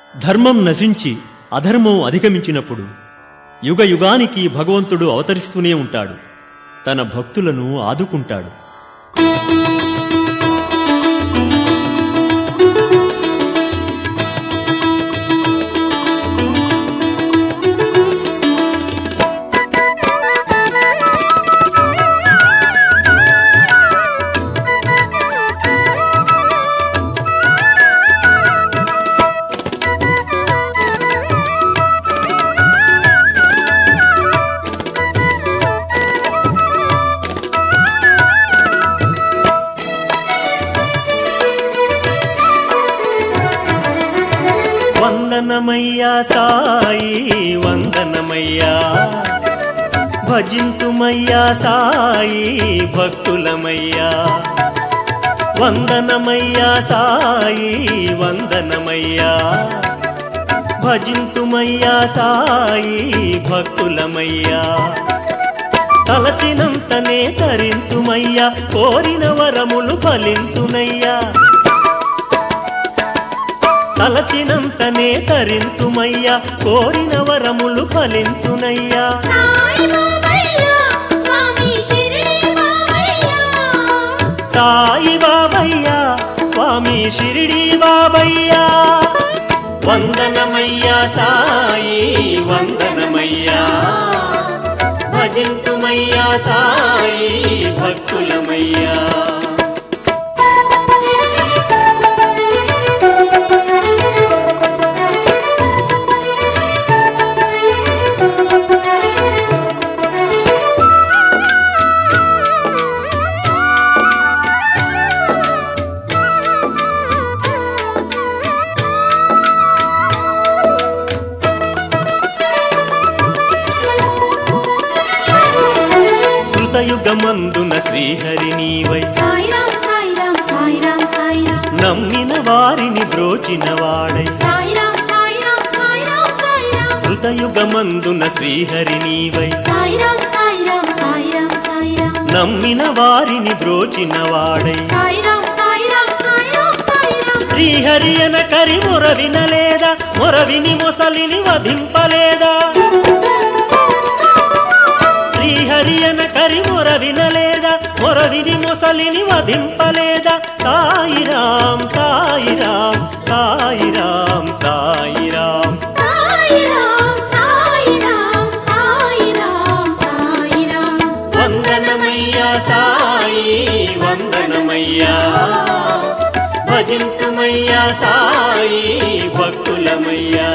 ధర్మం నశించి అధర్మం అధిగమించినప్పుడు యుగ యుగానికి భగవంతుడు అవతరిస్తూనే ఉంటాడు తన భక్తులను ఆదుకుంటాడు వందనమయ్యా సాయి వందనమయ్యా భజింతుమయ్యా సాయి భక్తులమయ్యా వందనమయ్యా సాయి వందనమయ్యా భజింతుమయ్యా సాయి భక్తులమయ్యా తలచినంతనే తరింతుమయ్యా కోరిన వరములు ఫలించునయ్యా తలచినంతనే తరింతుమయ్యా కోరిన వరములు ఫలించునయ్యా సాయి బాబయ్య స్వామి షిరిడి బాబయ్య సాయి బాబయ్యా స్వామి షిరిడి బాబయ్యా వందనమయ్యా సాయి వందనమయ్యా భజింతుమయ్యా సాయి భక్తులమయ్యా కృతయుగమందున శ్రీహరి నీవై సాయిరాం సాయిరాం సాయిరాం సాయిరాం నమ్మిన వారిని బ్రోచిన వాడై సాయిరాం సాయిరాం సాయిరాం సాయిరాం కృతయుగమందున శ్రీహరి నీవై సాయిరాం సాయిరాం సాయిరాం సాయిరాం నమ్మిన వారిని బ్రోచిన వాడై సాయిరాం సాయిరాం సాయిరాం సాయిరాం శ్రీహరి అన కరి మొర వినలేదా మొర విని మొసలిని వధింపలేదా శ్రీహరి అన కరి మొర వినలేదా మొర విని మొసలిని వధింపలేదా సాయిరాం సాయిరాం సాయిరాం సాయిరాం సాయిరాం సాయిరాం సాయిరాం సాయిరాం వందనమయ్యా సాయి వందనమయ్యా భజింతుమయ్యా సాయి భక్తులమయ్యా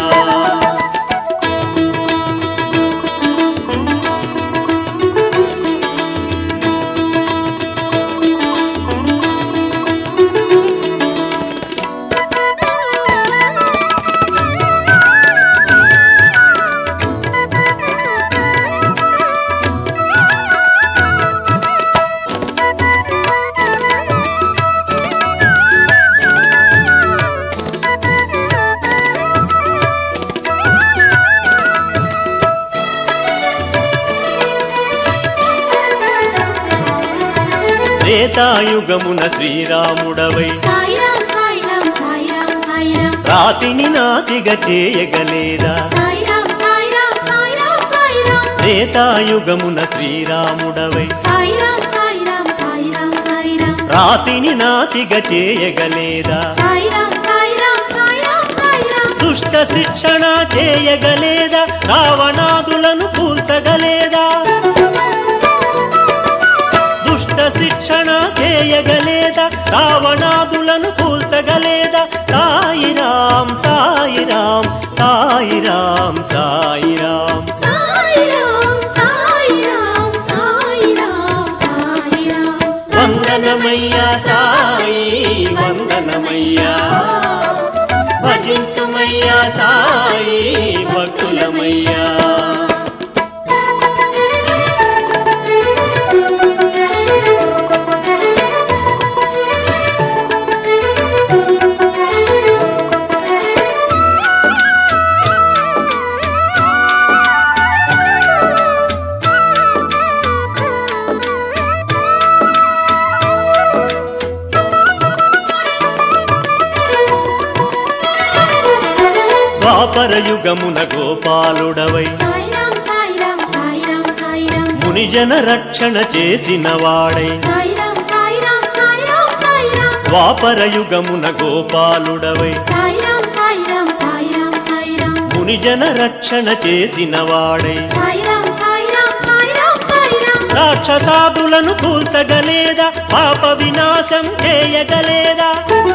త్రేతాయుగమున శ్రీరాముడవై సాయిరాం సాయిరాం సాయిరాం సాయిరాం రాతిని నాతిగా చేయగలేదా సాయిరాం సాయిరాం సాయిరాం సాయిరాం త్రేతాయుగమున శ్రీరాముడవై సాయిరాం సాయిరాం సాయిరాం సాయిరాం రాతిని నాతిగా చేయగలేదా సాయిరాం సాయిరాం సాయిరాం సాయిరాం దుష్ట శిక్షణ చేయగలేదా రావణాదులను కూల్చగలేదా దుష్ట శిక్షణ చేయగలేదా రావణాదులను కూల్చగలేదా సాయిరాం సాయిరాం సాయిరాం సాయిరాం సాయిరాం సాయిరాం సాయిరాం సాయిరాం వందనమయ్యా సాయి వందనమయ్యా భజింతుమయ్యా సాయి భక్తులమయ్యా ద్వాపరయుగమున గోపాలుడవై సాయిరాం సాయిరాం సాయిరాం సాయిరాం మునిజన రక్షణ చేసిన వాడై సాయిరాం సాయిరాం సాయిరాం సాయిరాం ద్వాపరయుగమున గోపాలుడవై సాయిరాం సాయిరాం సాయిరాం సాయిరాం మునిజన రక్షణ చేసిన వాడై సాయిరాం సాయిరాం సాయిరాం సాయిరాం రాక్షసాదులను కూల్చగలేదా పాప వినాశం చేయగలేదా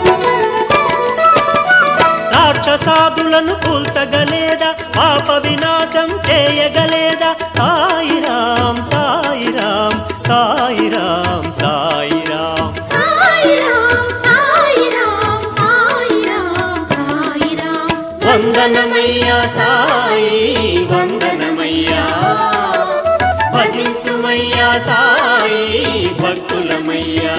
రాక్షసాదులను కూల్చగలేదా పాప వినాశం చేయగలేదా సాయిరాం సాయిరాం సాయిరాం సాయిరాం సాయిరాం సాయిరాం సాయిరాం సాయిరాం వందనమయ్యా సాయి వందనమయ్యా భజింతుమయ్యా సాయి భక్తులమయ్యా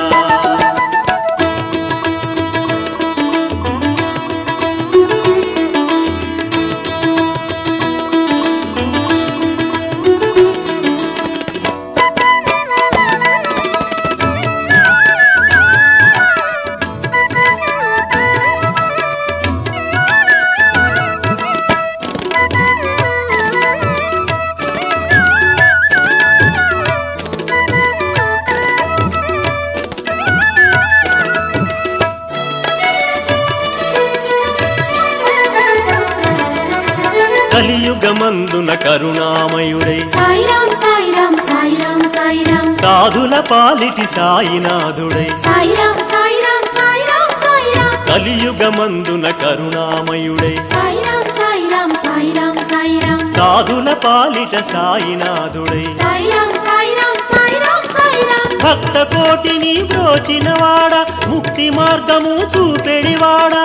కలియుగమందున కరుణామయుడై సాయిరాం సాయిరాం సాయిరాం సాయిరాం సాధుల పాలిటి సాయినాథుడై సాయిరాం సాయిరాం సాయిరాం సాయిరాం కలియుగమందున కరుణామయుడై సాయిరాం సాయిరాం సాయిరాం సాయిరాం సాధుల పాలిట సాయినాథుడై సాయిరాం సాయిరాం సాయిరాం సాయిరాం భక్త కోటిని బ్రోచినవాడ ముక్తి మార్గము చూపెడివాడా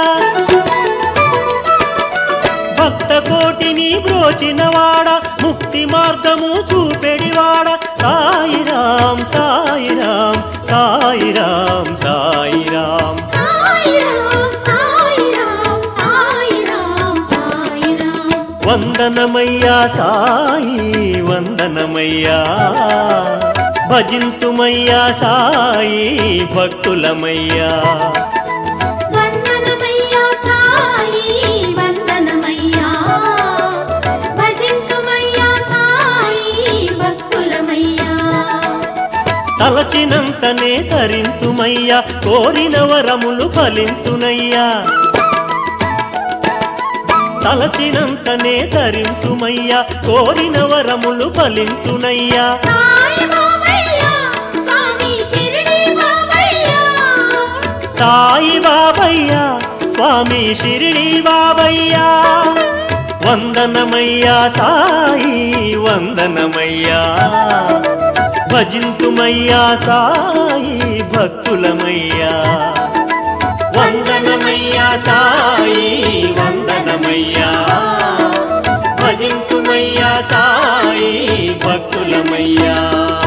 భక్త కోటిని బ్రోచినవాడ ముక్తి మార్గము చూపెడివాడ సాయిరాం సాయిరాం సాయిరాం సాయిరాం సాయిరాం సాయిరాం సాయిరాం సాయిరాం వందనమయ్యా సాయి వందనమయ్యా భజింతుమయ్యా సాయి భక్తులమయ్యా వందనమయ్యా సాయి వందనమయ్యా భజింతుమయ్యా సాయి భక్తులమయ్యా తలచినంతనే తరింతుమయ్యా కోరిన వరములు ఫలించునయ్యా తలచినంతనే తరింతుమయ్యా కోరిన వరములు ఫలించునయ్యా సాయి బాబయ్యా స్వామి షిరిడి బాబయ్యా సాయి బాబయ్యా స్వామి షిరిడి బాబయ్యా వందనమయ్యా సాయి వందనమయ్యా భజింతుమయ్యా సాయి భక్తులమయ్యా వందనమయ్యా సాయి వందనమయ్యా భజింతుమయ్యా సాయి భక్తులమయ్యా